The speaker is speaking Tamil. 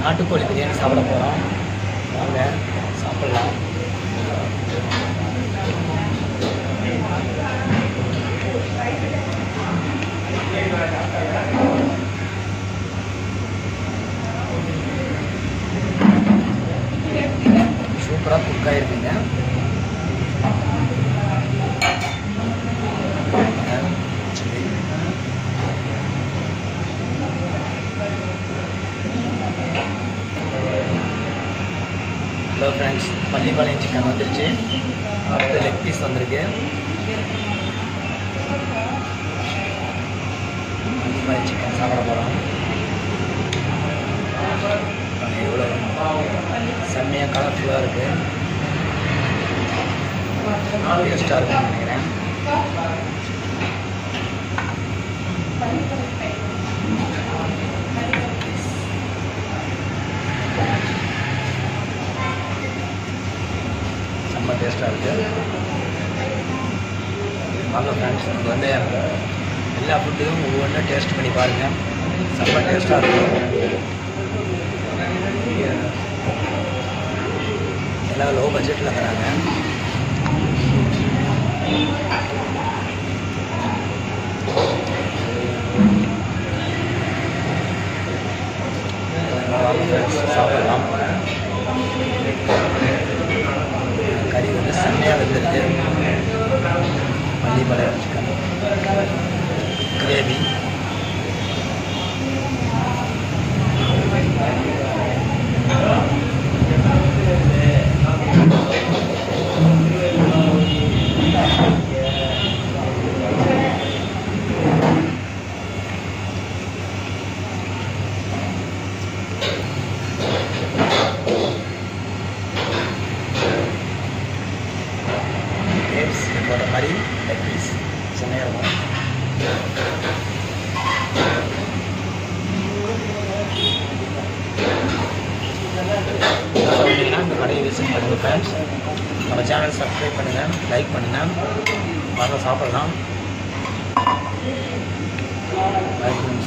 நாட்டுக்கோழி பிரியாணி சாப்பிட போகிறோம் வாங்க சாப்பிட்லாம் சூப்பராக குக் ஆகிருக்குங்க chilli hello friends Pallipalayam chicken வந்துருச்சு அடுத்து லெக் பீஸ் வந்திருக்கு பள்ளிப்பாளையம் சிக்கன் சாப்பிட போகிறோம் எவ்வளோ செம்மையாக கலர்ஃபுல்லாக இருக்குது டேஸ்ட்டாக இருக்குன்னு நினைக்கிறேன் செம்ம டேஸ்ட்டாக இருக்குது வாங்க ஃப்ரெண்ட்ஸ் இது வந்து எல்லா ஃபுட்டையும் ஒவ்வொன்றும் டேஸ்ட் பண்ணி பாருங்கள் செம்ம டேஸ்ட்டாக இருக்கும் எல்லாம் லோ பட்ஜெட்டில் தராங்க வாங்க ஃப்ரெண்ட்ஸ் சாப்பிடலாம் கறி வந்து செம்மையாக வெந்திருக்கு பள்ளிப்பாளையம் சிக்கன் கிரேவி கேப்ஸ் போட்ட மாதிரி லெக் பீஸ் செம்மையாக இருக்கும் சாப்பிட்டீங்கன்னா இந்த கடையை விசிட் பண்ணுங்கள் ஃப்ரெண்ட்ஸ் நம்ம சேனல் சப்ஸ்கிரைப் பண்ணுங்கள் லைக் பண்ணுங்கள் வாங்க சாப்பிடலாம் பை ஃப்ரெண்ட்ஸ்